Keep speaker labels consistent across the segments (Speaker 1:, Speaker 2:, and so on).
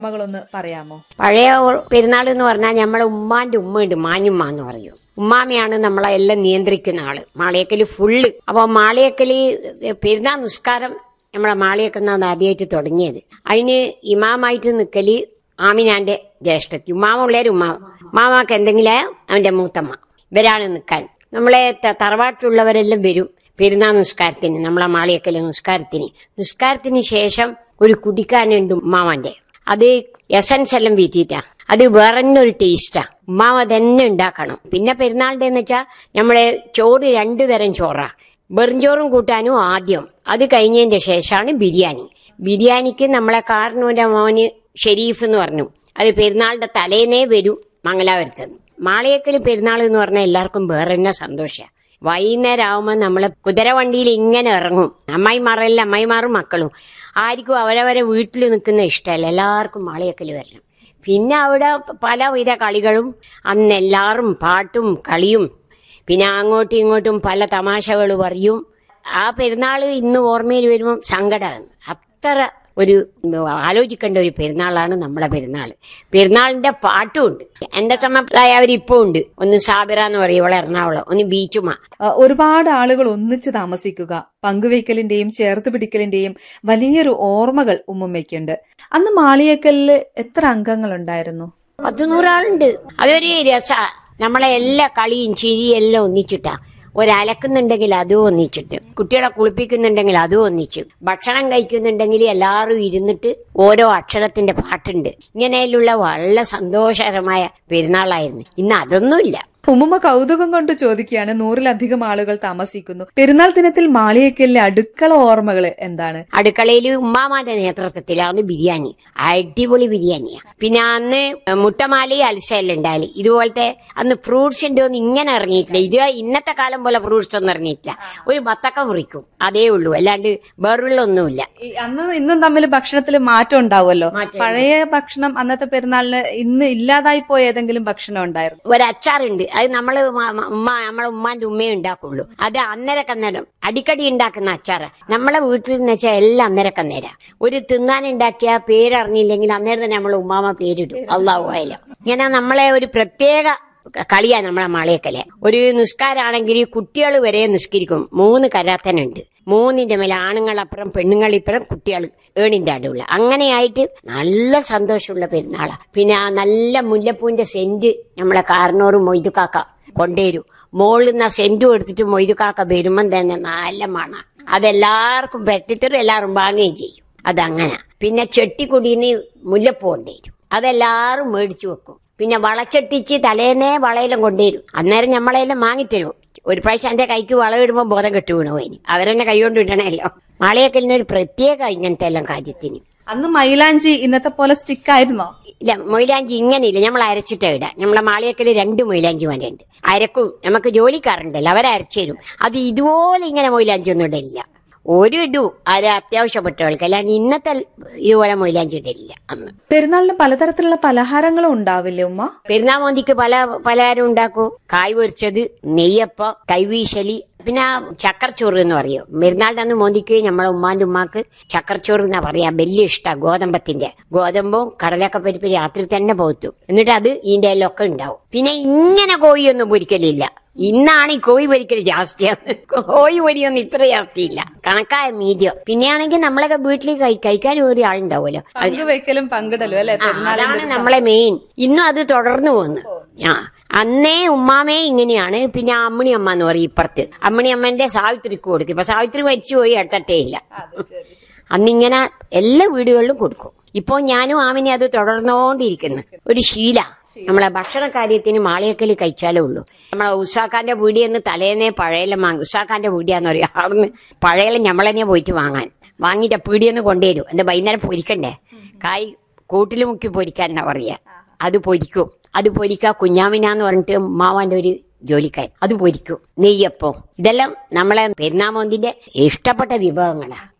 Speaker 1: മകളൊന്ന് പറയാമോ
Speaker 2: പഴയ പെരുന്നാൾ എന്ന് പറഞ്ഞാൽ നമ്മളെ ഉമ്മാന്റെ ഉമ്മയുണ്ട് മാഞ്ഞുമ്മ എന്ന് പറയും ഉമ്മാമയാണ് നമ്മളെ എല്ലാം നിയന്ത്രിക്കുന്ന ആള് മാളിയക്കല് ഫുള്ള് അപ്പൊ മാളിയക്കല് പെരുന്നാൾ നിസ്കാരം നമ്മളെ മാളിയക്കുന്നാണ് ആദ്യമായിട്ട് തുടങ്ങിയത് അതിന് ഇമാമായിട്ട് നിക്കല് ആമിനാന്റെ ജ്യേഷ്ഠത്തി ഉമ്മാമ ഉള്ളേര് ഉമ്മാമ ഉമ്മാമാക്ക് എന്തെങ്കിലും അവന്റെ മൂത്തമ്മ ഇവരാണ് നിൽക്കാൻ നമ്മളെ ത- തറവാട്ടിലുള്ളവരെല്ലാം വരും പെരുന്നാൾ നിസ്കാരത്തിന് നമ്മളെ മാളിയക്കല് നിസ്കാരത്തിന് നിസ്കാരത്തിന് ശേഷം ഒരു കുടിക്കാനുണ്ട് ഉമ്മാമാന്റെ അത് എസൻസ് എല്ലാം വീത്തിയിട്ടാ അത് വേറെ ഒരു ടേസ്റ്റാ ഉമ്മാവ തന്നെ ഉണ്ടാക്കണം പിന്നെ പെരുന്നാളിന്റെ എന്ന് വെച്ചാൽ നമ്മളെ ചോറ് രണ്ടു തരം ചോറാ വെറുംചോറും കൂട്ടാനും ആദ്യം അത് കഴിഞ്ഞതിന്റെ ശേഷമാണ് ബിരിയാണി ബിരിയാണിക്ക് നമ്മളെ കാർണൂന്റെ മോന് ഷെരീഫ് എന്ന് പറഞ്ഞു അത് പെരുന്നാളിന്റെ തലേന്നേ വരും മംഗലാപുരത്ത് മാളയക്കല് പെരുന്നാൾ എന്ന് പറഞ്ഞാൽ എല്ലാവർക്കും വേറെ തന്നെ സന്തോഷമാണ് വൈകുന്നേരം ആവുമ്പോൾ നമ്മള് കുതിരവണ്ടിയിൽ ഇങ്ങനെ ഇറങ്ങും അമ്മായിമാരെല്ലാം അമ്മായിമാറും മക്കളും ആർക്കും അവരവരെ വീട്ടിൽ നിൽക്കുന്ന ഇഷ്ടമല്ല എല്ലാവർക്കും മാളിയക്കൽ വരണം പിന്നെ അവിടെ പലവിധ കളികളും അന്ന് എല്ലാവരും പാട്ടും കളിയും പിന്നെ അങ്ങോട്ടും ഇങ്ങോട്ടും പല തമാശകൾ പറയും ആ പെരുന്നാൾ ഇന്ന് ഓർമ്മയിൽ വരുമ്പം സങ്കടമാണ് അത്ര ഒരു ആലോചിക്കേണ്ട ഒരു പെരുന്നാളാണ് നമ്മളെ പെരുന്നാൾ പെരുന്നാളിന്റെ പാട്ടും ഉണ്ട് എന്റെ സമപ്രായ അവരിപ്പോ ഉണ്ട് ഒന്ന് സാബിറ എന്ന് പറയും ഇവളെ എറണാകുളം ഒന്ന് ബീച്ചുമ
Speaker 1: ആ, ഒരുപാട് ആളുകൾ ഒന്നിച്ച് താമസിക്കുക പങ്കുവയ്ക്കലിന്റെയും ചേർത്ത് പിടിക്കലിന്റെയും വലിയൊരു ഓർമ്മകൾ ഉമ്മുമ്മയ്ക്കുണ്ട് അന്ന് മാളിയേക്കലില് എത്ര അംഗങ്ങൾ ഉണ്ടായിരുന്നു
Speaker 2: പത്ത് നൂറാളുണ്ട് അതൊരു രസ നമ്മളെ എല്ലാ കളിയും ചിരിയും എല്ലാം ഒന്നിച്ചിട്ടാ ഒരലക്കുന്നുണ്ടെങ്കിൽ അതും ഒന്നിച്ചിട്ട് കുട്ടികളെ കുളിപ്പിക്കുന്നുണ്ടെങ്കിൽ അതും ഒന്നിച്ച് ഭക്ഷണം കഴിക്കുന്നുണ്ടെങ്കിൽ എല്ലാവരും ഇരുന്നിട്ട് ഓരോ അക്ഷരത്തിന്റെ പാട്ടുണ്ട് ഇങ്ങനെയുള്ള വളരെ സന്തോഷകരമായ പെരുന്നാളായിരുന്നു ഇന്ന് അതൊന്നുമില്ല
Speaker 1: ഉമ്മുമ്മ കൗതുകം കൊണ്ട് ചോദിക്കുകയാണ് നൂറിലധികം ആളുകൾ താമസിക്കുന്നു പെരുന്നാൾ ദിനത്തിൽ മാളിയേക്കലിലെ അടുക്കള ഓർമ്മകൾ എന്താണ്
Speaker 2: അടുക്കളയിൽ ഉമ്മാമാന്റെ നേതൃത്വത്തിലാണ് ബിരിയാണി അടിപൊളി ബിരിയാണിയാ പിന്നെ അന്ന് മുട്ടമാലി അൽസയെല്ലാം ഉണ്ടായാല് ഇതുപോലത്തെ അന്ന് ഫ്രൂട്ട്സിന്റെ ഒന്നും ഇങ്ങനെ ഇറങ്ങിയിട്ടില്ല ഇത് ഇന്നത്തെ കാലം പോലെ ഫ്രൂട്ട്സ് ഒന്നും ഇറങ്ങിയിട്ടില്ല ഒരു ബത്തക്ക മുറിക്കും അതേ ഉള്ളൂ അല്ലാണ്ട് വേറുള്ളൊന്നുമില്ല
Speaker 1: ഈ അന്ന് ഇന്നും തമ്മിൽ ഭക്ഷണത്തിൽ മാറ്റം ഉണ്ടാവുമല്ലോ
Speaker 2: മാറ്റം
Speaker 1: പഴയ ഭക്ഷണം അന്നത്തെ പെരുന്നാളിന് ഇന്ന് ഇല്ലാതായി പോയ ഏതെങ്കിലും ഭക്ഷണം ഉണ്ടായിരുന്നു
Speaker 2: ഒരു അച്ചാറുണ്ട് അത് നമ്മള് മ- മ- ഉമ്മ നമ്മളെ ഉമ്മാന്റെ ഉമ്മയെ ഉണ്ടാക്കുള്ളൂ അത് അന്നേരക്കന്നേരം അടിക്കടി ഉണ്ടാക്കുന്ന അച്ചാറ് നമ്മളെ വീട്ടിൽ നിന്ന് വെച്ചാൽ എല്ലാം അന്നേരക്കന്നേരം ഒരു തിന്നാൻ ഉണ്ടാക്കിയ പേരറിഞ്ഞില്ലെങ്കിൽ അന്നേരം തന്നെ നമ്മളെ ഉമ്മാമ പേരിടും അള്ളാഹു ആയാലും ഇങ്ങനെ നമ്മളെ ഒരു പ്രത്യേക കളിയാ നമ്മളെ മാളിയക്കലെ ഒരു നിസ്കാരാണെങ്കിൽ കുട്ടികൾ വരെ നിസ്കരിക്കും മൂന്ന് കരാത്തനുണ്ട് മൂന്നിന്റെ മേലെ ആണുങ്ങളപ്പുറം പെണ്ണുങ്ങളിപ്പുറം കുട്ടികൾ ഏണിന്റെ അടുള്ള അങ്ങനെയായിട്ട് നല്ല സന്തോഷമുള്ള പെരുന്നാളാ പിന്നെ ആ നല്ല മുല്ലപ്പൂവിന്റെ സെന്റ് നമ്മളെ കാരണോറും മൊയ്തുക്കാക്ക കൊണ്ടുവരും മോളിൽ നിന്ന് ആ സെന്റ് എടുത്തിട്ട് മൊയ്തുക്കാക്ക വരുമ്പം തന്നെ നല്ല മണ അതെല്ലാവർക്കും പെട്ടിത്തരും എല്ലാവരും വാങ്ങുകയും ചെയ്യും അതങ്ങനെ പിന്നെ ചെട്ടിക്കുടിന്ന് മുല്ലപ്പൂ കൊണ്ടുവരും അതെല്ലാവരും മേടിച്ചു വെക്കും പിന്നെ വളച്ചെട്ടിച്ച് തലേന്നേ വളയെല്ലാം കൊണ്ടുവരും അന്നേരം നമ്മളെല്ലാം വാങ്ങിത്തരും ഒരു പ്രാവശ്യം എന്റെ കൈക്ക് വളമിടുമ്പോൾ ബോധം കെട്ടു വീണു പോയിന് അവരെന്നെ കൈകൊണ്ട് ഇടണമല്ലോ മാളയൊക്കെ ഒരു പ്രത്യേക ഇങ്ങനത്തെ എല്ലാം കാര്യത്തിന്
Speaker 1: അന്ന് മൈലാഞ്ചി ഇന്നത്തെ പോലെ സ്റ്റിക്ക് ആയിരുന്നോ
Speaker 2: ഇല്ല മൊയിലാഞ്ചി ഇങ്ങനെയില്ല നമ്മൾ അരച്ചിട്ടാ ഇടാം നമ്മളെ മാളിയക്കല് രണ്ട് മൊയിലാഞ്ചി വരെയുണ്ട് അരക്കും നമുക്ക് ജോലിക്കാരുണ്ടല്ലോ അവരരച്ചു തരും അത് ഇതുപോലെ ഇങ്ങനെ മൊയിലാഞ്ചി ഒന്നും ഇടില്ല ഒരു ഇടൂ അത് അത്യാവശ്യപ്പെട്ടവൾക്ക് അല്ലാണ്ട് ഇന്നത്തെ ഇതുപോലെ മൊയിലാഞ്ചി ഇടില്ല അന്ന്
Speaker 1: പെരുന്നാളിന് പലതരത്തിലുള്ള പലഹാരങ്ങളും ഉണ്ടാവില്ലേ ഉമ്മ
Speaker 2: പെരുന്നാൾ മോന്തിക്ക് പല പലഹാരം ഉണ്ടാക്കും കായ് പൊരിച്ചത് നെയ്യപ്പം കൈവീശലി പിന്നെ ചക്കർച്ചോറ് എന്ന് പറയും പെരുന്നാളിന്റെ അന്ന് മോന്തിക്ക് നമ്മളെ ഉമ്മാന്റെ ഉമ്മാക്ക് ചക്കർച്ചോറ് എന്നാ പറയാ വലിയ ഇഷ്ടാ ഗോതമ്പത്തിന്റെ ഗോതമ്പും കടലൊക്കെ പരിപ്പ് രാത്രി തന്നെ പോത്തും എന്നിട്ട് അത് ഇതിന്റെ എല്ലൊക്കെ ഉണ്ടാവും പിന്നെ ഇങ്ങനെ കോഴിയൊന്നും പൊരിക്കലില്ല ഇന്നാണ് ഈ കോഴി പൊരിക്കൽ ജാസ്തിയാണ് കോഴി പൊരിയൊന്നും ഇത്ര ജാസ്തിയില്ല കണക്കായ മീഡിയം പിന്നെയാണെങ്കിൽ നമ്മളൊക്കെ വീട്ടിൽ കഴി കഴിക്കാൻ ഒരു ആളുണ്ടാവുമല്ലോ അത്
Speaker 1: പങ്കുവെക്കലും പങ്കിടലും അല്ലെ
Speaker 2: ആ, അതാണ് നമ്മളെ മെയിൻ ഇന്നും അത് തുടർന്നു പോകുന്നു ആ അന്നേ ഉമ്മാമേ ഇങ്ങനെയാണ് പിന്നെ അമ്മണി അമ്മ എന്ന് പറയും ഇപ്പുറത്ത് അമ്മണി അമ്മന്റെ സാവിത്രിക്ക് കൊടുക്കും ഇപ്പൊ സാവിത്രി മരിച്ചു പോയി അടുത്തട്ടേ ഇല്ല അന്നിങ്ങനെ എല്ലാ വീടുകളിലും കൊടുക്കും ഇപ്പോൾ ഞാനും ആമിനെ അത് തുടർന്നുകൊണ്ടിരിക്കുന്നു ഒരു ശീല നമ്മളെ ഭക്ഷണ കാര്യത്തിന് മാളിയക്കല് കഴിച്ചാലേ ഉള്ളൂ നമ്മളെ ഉസാഖാന്റെ വീടിയെന്ന് തലേന്നേ പഴയെല്ലാം വാങ്ങും ഉസാഖാന്റെ വീടിയാന്ന് പറയും അവിടുന്ന് പഴയെല്ലാം ഞമ്മളെന്നെ പോയിട്ട് വാങ്ങാൻ വാങ്ങിയിട്ട് പീടിയെന്ന് കൊണ്ടുവരും എന്താ വൈകുന്നേരം പൊരിക്കണ്ടേ കായ് കൂട്ടിൽ മുക്കി പൊരിക്കാനാ പറയാ അത് പൊരിക്കും അത് പൊരിക്ക കുഞ്ഞാമിനാന്ന് പറഞ്ഞിട്ട് മാവാന്റെ ഒരു ജോലിക്കാരൻ അത് പൊരിക്കും നെയ്യപ്പം ഇതെല്ലാം നമ്മളെ പെരുന്നാമോന്തിന്റെ ഇഷ്ടപ്പെട്ട വിഭവങ്ങളാ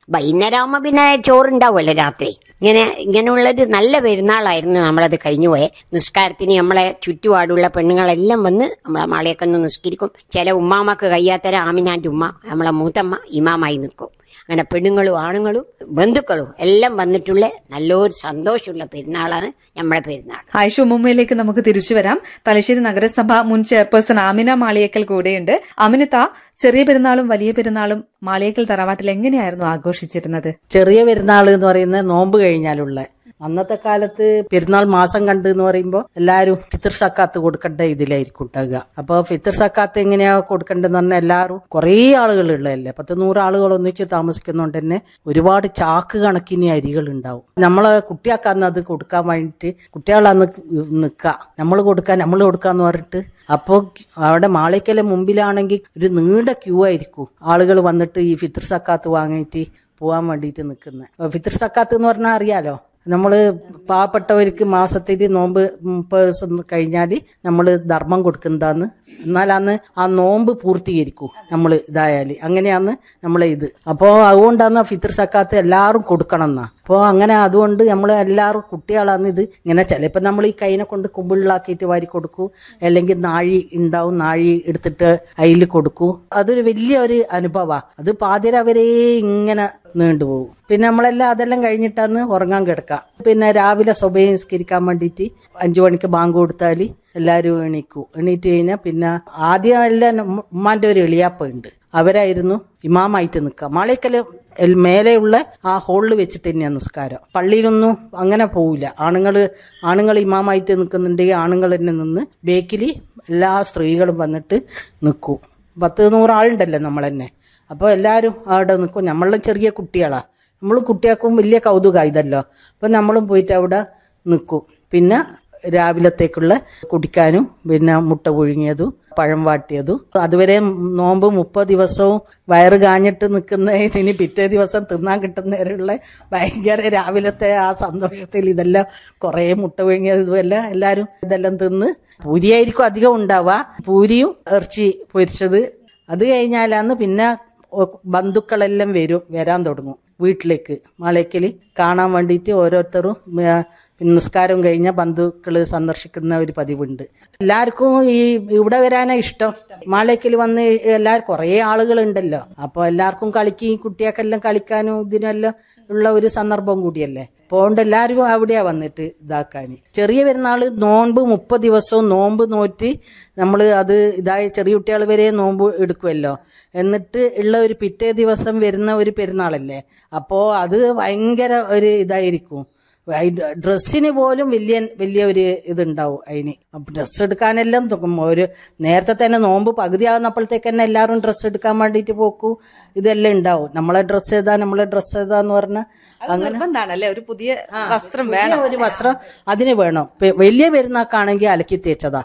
Speaker 2: വൈകുന്നേരം ആകുമ്പോ പിന്നെ ചോറുണ്ടാവുമല്ലോ രാത്രി ഇങ്ങനെ ഇങ്ങനെയുള്ളൊരു നല്ല പെരുന്നാളായിരുന്നു നമ്മളത് കഴിഞ്ഞു പോയെ നിസ്കാരത്തിന് നമ്മളെ ചുറ്റുപാടുള്ള പെണ്ണുങ്ങളെല്ലാം വന്ന് നമ്മളെ മാളയൊക്കെ ഒന്ന് നിസ്കരിക്കും ചില ഉമ്മാമക്ക് കഴിയാത്തര ആമിനാൻ്റെ ഉമ്മ നമ്മളെ മൂത്തമ്മ ഇമാമായി നിൽക്കും അങ്ങനെ പെണ്ണുങ്ങളും ആണുങ്ങളും ബന്ധുക്കളും എല്ലാം വന്നിട്ടുള്ള നല്ലൊരു സന്തോഷമുള്ള പെരുന്നാളാണ് നമ്മളെ പെരുന്നാൾ
Speaker 1: ആയിഷ ഉമ്മുമ്മയിലേക്ക് നമുക്ക് തിരിച്ചു വരാം തലശ്ശേരി നഗരസഭ മുൻ ചെയർപേഴ്സൺ ആമിന മാളിയേക്കൽ കൂടെയുണ്ട് ആമിനത്ത ചെറിയ പെരുന്നാളും വലിയ പെരുന്നാളും മാളിയേക്കൽ തറവാട്ടിൽ എങ്ങനെയായിരുന്നു ആഘോഷിച്ചിരുന്നത്
Speaker 3: ചെറിയ പെരുന്നാൾ എന്ന് പറയുന്നത് നോമ്പ് കഴിഞ്ഞാലുള്ള അന്നത്തെ കാലത്ത് പെരുന്നാൾ മാസം കണ്ട് എന്ന് പറയുമ്പോൾ എല്ലാവരും ഫിത്തർ സക്കാത്ത് കൊടുക്കേണ്ട ഇതിലായിരിക്കും ഉണ്ടാകുക അപ്പോൾ ഫിത്തർ സക്കാത്ത് എങ്ങനെയാ കൊടുക്കേണ്ടതെന്ന് പറഞ്ഞാൽ എല്ലാവരും കുറേ ആളുകളുള്ളതല്ലേ പത്ത് നൂറ് ആളുകൾ ഒന്നിച്ച് താമസിക്കുന്നതുകൊണ്ട് തന്നെ ഒരുപാട് ചാക്ക് കണക്കിന് അരികൾ ഉണ്ടാവും നമ്മളെ കുട്ടിയാക്കാന്ന് അത് കൊടുക്കാൻ വേണ്ടിയിട്ട് കുട്ടികളന്ന് നിൽക്കുക നമ്മൾ കൊടുക്കാൻ നമ്മൾ കൊടുക്കാന്ന് പറഞ്ഞിട്ട് അപ്പോൾ അവിടെ മാളിക്കലെ മുമ്പിലാണെങ്കിൽ ഒരു നീണ്ട ക്യൂ ആയിരിക്കും ആളുകൾ വന്നിട്ട് ഈ ഫിത്തർ സക്കാത്ത് വാങ്ങിയിട്ട് പോകാൻ വേണ്ടിയിട്ട് നിൽക്കുന്നത് ഫിത്തർ സക്കാത്ത് എന്ന് പറഞ്ഞാൽ അറിയാലോ നമ്മൾ പാവപ്പെട്ടവർക്ക് മാസത്തിൽ നോമ്പ് മുപ്പത് ദിവസം കഴിഞ്ഞാൽ നമ്മൾ ധർമ്മം കൊടുക്കുന്നതാന്ന് എന്നാലാന്ന് ആ നോമ്പ് പൂർത്തീകരിക്കൂ നമ്മൾ ഇതായാൽ അങ്ങനെയാന്ന് നമ്മളെ ഇത് അപ്പോൾ അതുകൊണ്ടാണ് ഫിത്തർ സക്കാത്ത് എല്ലാവരും കൊടുക്കണം എന്നാ അപ്പോൾ അങ്ങനെ അതുകൊണ്ട് നമ്മൾ എല്ലാവരും കുട്ടികളാണ് ഇത് ഇങ്ങനെ ചിലപ്പോൾ നമ്മൾ ഈ കൈനെ കൊണ്ട് കുമ്പിളിലാക്കിയിട്ട് വാരി കൊടുക്കൂ അല്ലെങ്കിൽ നാഴി ഉണ്ടാവും നാഴി എടുത്തിട്ട് അതിൽ കൊടുക്കൂ അതൊരു വലിയ ഒരു അനുഭവമാണ് അത് പാതിര വരെ ഇങ്ങനെ നീണ്ടുപോകും പിന്നെ നമ്മളെല്ലാം അതെല്ലാം കഴിഞ്ഞിട്ടാണ് ഉറങ്ങാൻ കിടക്കാം പിന്നെ രാവിലെ സ്വഭയം നിസ്കരിക്കാൻ വേണ്ടിയിട്ട് അഞ്ചു മണിക്ക് ബാങ്ക് കൊടുത്താൽ എല്ലാവരും എണീക്കും എണീറ്റ് കഴിഞ്ഞാൽ പിന്നെ ആദ്യം എല്ലാം ഉമ്മാന്റെ ഒരു എളിയാപ്പ ഉണ്ട് അവരായിരുന്നു ഇമാമായിട്ട് നിൽക്കുക മാളിക്കല് മേലെയുള്ള ആ ഹോളിൽ വെച്ചിട്ട് തന്നെയാണ് നിസ്കാരം പള്ളിയിലൊന്നും അങ്ങനെ പോവില്ല ആണുങ്ങൾ ആണുങ്ങൾ ഇമാമായിട്ട് നിൽക്കുന്നുണ്ടെങ്കിൽ ആണുങ്ങൾ തന്നെ നിന്ന് ബേക്കിൽ എല്ലാ സ്ത്രീകളും വന്നിട്ട് നിൽക്കും പത്ത് നൂറാളുണ്ടല്ലോ നമ്മൾ തന്നെ അപ്പോൾ എല്ലാവരും അവിടെ നിൽക്കും നമ്മളും ചെറിയ കുട്ടികളാണ് നമ്മളും കുട്ടികൾക്കും വലിയ കൗതുക ഇതല്ലോ അപ്പം നമ്മളും പോയിട്ട് അവിടെ നിൽക്കും പിന്നെ രാവിലത്തേക്കുള്ള കുടിക്കാനും പിന്നെ മുട്ട പുഴുങ്ങിയതും പഴം വാട്ടിയതും അതുവരെ നോമ്പ് മുപ്പത് ദിവസവും വയറ് കാഞ്ഞിട്ട് നിൽക്കുന്ന ഇതിന് പിറ്റേ ദിവസം തിന്നാൻ കിട്ടുന്നവരുള്ള ഭയങ്കര രാവിലത്തെ ആ സന്തോഷത്തിൽ ഇതെല്ലാം കുറേ മുട്ട പുഴുങ്ങിയതും എല്ലാം എല്ലാവരും ഇതെല്ലാം തിന്ന് പൂരിയായിരിക്കും അധികം ഉണ്ടാവുക പൂരിയും ഇറച്ചി പൊരിച്ചത് അത് കഴിഞ്ഞാലാന്ന് പിന്നെ ബന്ധുക്കളെല്ലാം വരും വരാൻ തുടങ്ങും വീട്ടിലേക്ക് മാളേക്കൽ കാണാൻ വേണ്ടിയിട്ട് ഓരോരുത്തരും പിന്നെ നിസ്കാരം കഴിഞ്ഞ ബന്ധുക്കൾ സന്ദർശിക്കുന്ന ഒരു പതിവുണ്ട് എല്ലാവർക്കും ഈ ഇവിടെ വരാനാ ഇഷ്ടം മാളേക്കൽ വന്ന് എല്ലാവരും കുറേ ആളുകളുണ്ടല്ലോ അപ്പോൾ എല്ലാവർക്കും കളിക്ക് കുട്ടികൾക്കെല്ലാം കളിക്കാനും ഇതിനെല്ലാം ഉള്ള ഒരു സന്ദർഭം കൂടിയല്ലേ അതുകൊണ്ട് എല്ലാവരും അവിടെയാ വന്നിട്ട് ഇതാക്കാൻ ചെറിയ പെരുന്നാൾ നോമ്പ് മുപ്പത് ദിവസവും നോമ്പ് നോറ്റ് നമ്മൾ അത് ഇതായ ചെറിയ കുട്ടികൾ വരെ നോമ്പ് എടുക്കുമല്ലോ എന്നിട്ട് ഉള്ള ഒരു പിറ്റേ ദിവസം വരുന്ന ഒരു പെരുന്നാളല്ലേ അപ്പോൾ അത് ഭയങ്കര ഒരു ഇതായിരിക്കും ഡ്രസ്സിന് പോലും വലിയ വലിയ ഒരു ഇതുണ്ടാവും അതിന് ഡ്രസ്സ് എടുക്കാനെല്ലാം തുക്കും ഒരു നേരത്തെ തന്നെ നോമ്പ് പകുതിയാകുന്നപ്പോഴത്തേക്ക് തന്നെ എല്ലാവരും ഡ്രസ്സ് എടുക്കാൻ വേണ്ടിയിട്ട് പോക്കൂ ഇതെല്ലാം ഉണ്ടാവും നമ്മളെ ഡ്രസ്സ് ഏതാ നമ്മളെ ഡ്രസ്സ് ഏതാന്ന് പറഞ്ഞാൽ
Speaker 1: നിർബന്ധാണല്ലേ ഒരു പുതിയ വസ്ത്രം
Speaker 3: പുതിയ
Speaker 1: വേണം
Speaker 3: ഒരു വസ്ത്രം അതിന് വേണം പെ- വലിയ പെരുന്നാക്കാണെങ്കിൽ അലക്കി തേച്ചതാ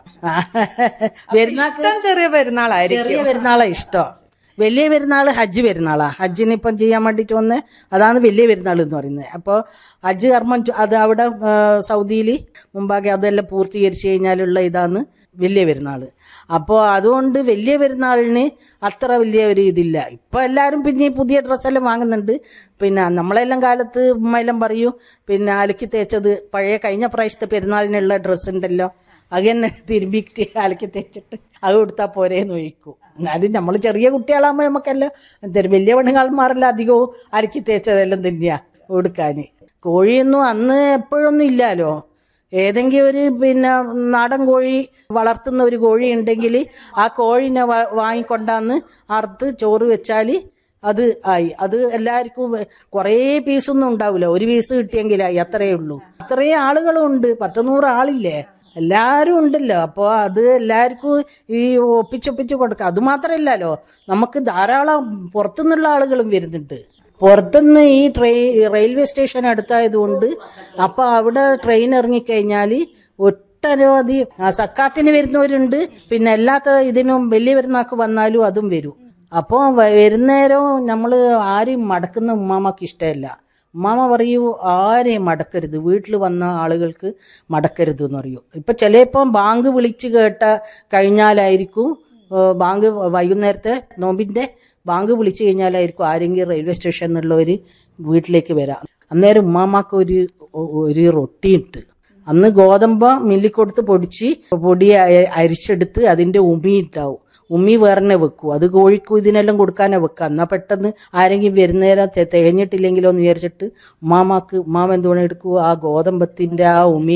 Speaker 3: പെരുന്നാക്ക്
Speaker 1: ഇഷ്ടം ചെറിയ പെരുന്നാളായിരിക്കും
Speaker 3: ചെറിയ പെരുന്നാളാ ഇഷ്ടം വലിയ പെരുന്നാൾ ഹജ്ജ് പെരുന്നാളാ ഹജ്ജിന് ഇപ്പം ചെയ്യാൻ വേണ്ടിയിട്ട് വന്ന് അതാണ് വലിയ പെരുന്നാൾ എന്ന് പറയുന്നത് അപ്പോൾ ഹജ്ജ് കർമ്മം ചു- അത് അവിടെ സൗദിയിൽ മുമ്പാകെ അതെല്ലാം പൂർത്തീകരിച്ച് കഴിഞ്ഞാലുള്ള ഇതാണ് വലിയ പെരുന്നാൾ അപ്പോൾ അതുകൊണ്ട് വലിയ പെരുന്നാളിന് അത്ര വലിയ ഒരു ഇതില്ല ഇപ്പോൾ എല്ലാവരും പിന്നെ ഈ പുതിയ ഡ്രസ്സെല്ലാം വാങ്ങുന്നുണ്ട് പിന്നെ നമ്മളെല്ലാം കാലത്ത് ഉമ്മയെല്ലാം പറയൂ പിന്നെ അലക്കി തേച്ചത് പഴയ കഴിഞ്ഞ പ്രാവശ്യത്തെ പെരുന്നാളിനുള്ള ഡ്രസ്സ് ഉണ്ടല്ലോ അത് തന്നെ തിരുമ്പിയിട്ട് അലക്കി തേച്ചിട്ട് അത് കൊടുത്താൽ പോരേന്ന് ഒഴിക്കും എന്നാലും നമ്മൾ ചെറിയ കുട്ടികളാകുമ്പോൾ നമുക്കെല്ലാം എന്തായാലും വലിയ പെണ്ണുങ്ങൾമാരെല്ലാം അധികവും അലക്കി തേച്ചതെല്ലാം തന്നെയാ കൊടുക്കാൻ കോഴിയൊന്നും അന്ന് എപ്പോഴൊന്നും ഇല്ലല്ലോ ഏതെങ്കിലും ഒരു പിന്നെ നാടൻ കോഴി വളർത്തുന്ന ഒരു കോഴി ഉണ്ടെങ്കിൽ ആ കോഴിനെ വ- വാങ്ങിക്കൊണ്ടാന്ന് അറുത്ത് ചോറ് വെച്ചാൽ അത് ആയി അത് എല്ലാവർക്കും കുറേ പീസൊന്നും ഉണ്ടാവില്ല ഒരു പീസ് കിട്ടിയെങ്കിലായി അത്രയേ ഉള്ളൂ അത്രയും ആളുകളും ഉണ്ട് പത്ത് നൂറ് ആളില്ലേ എല്ലാവരും ഉണ്ടല്ലോ അപ്പോൾ അത് എല്ലാവർക്കും ഈ ഒപ്പിച്ചൊപ്പിച്ച് കൊടുക്കുക അത് മാത്രമല്ലല്ലോ നമുക്ക് ധാരാളം പുറത്തുനിന്നുള്ള ആളുകളും വരുന്നുണ്ട് പുറത്തുനിന്ന് ഈ ട്രെയിൻ റെയിൽവേ സ്റ്റേഷൻ അടുത്തായതുകൊണ്ട് അപ്പോൾ അവിടെ ട്രെയിൻ ഇറങ്ങിക്കഴിഞ്ഞാൽ ഒട്ടനവധി ആ, സക്കാത്തിന് വരുന്നവരുണ്ട് പിന്നെ അല്ലാത്ത ഇതിനും വലിയ പെരുന്നാൾക്ക് വന്നാലും അതും വരും അപ്പോൾ വരുന്നേരം നമ്മൾ ആരെയും മടക്കുന്ന ഉമ്മാമ്മക്ക് ഇഷ്ടമല്ല ഉമ്മാമ പറയൂ ആരെയും മടക്കരുത് വീട്ടിൽ വന്ന ആളുകൾക്ക് മടക്കരുത് എന്ന് പറയൂ ഇപ്പം ചിലപ്പം ബാങ്ക് വിളിച്ച് കേട്ട കഴിഞ്ഞാലായിരിക്കും ഏ, ബാങ്ക് വൈകുന്നേരത്തെ നോമ്പിൻ്റെ ബാങ്ക് വിളിച്ചു കഴിഞ്ഞാലായിരിക്കും ആരെങ്കിലും റെയിൽവേ സ്റ്റേഷനിൽ നിന്നുള്ളവർ വീട്ടിലേക്ക് വരാം അന്നേരം ഉമ്മാമാക്ക് ഒരു ഒരു റൊട്ടിയുണ്ട് അന്ന് ഗോതമ്പ് മില്ലിൽ കൊടുത്ത് പൊടിച്ച് പൊടി അ- അരിച്ചെടുത്ത് അതിന്റെ ഉമി ഉണ്ടാവും ഉമ്മി വേറെ വെക്കും അത് കോഴിക്കും ഇതിനെല്ലാം കൊടുക്കാനേ വെക്കുക എന്നാൽ പെട്ടെന്ന് ആരെങ്കിലും വരുന്നേരം തെ- തികഞ്ഞിട്ടില്ലെങ്കിലോ എന്ന് വിചാരിച്ചിട്ട് ഉമ്മാമാക്ക് ഉമ്മാമ എന്തുകൊണ്ട് എടുക്കുമോ ആ ഗോതമ്പത്തിന്റെ ആ ഉമി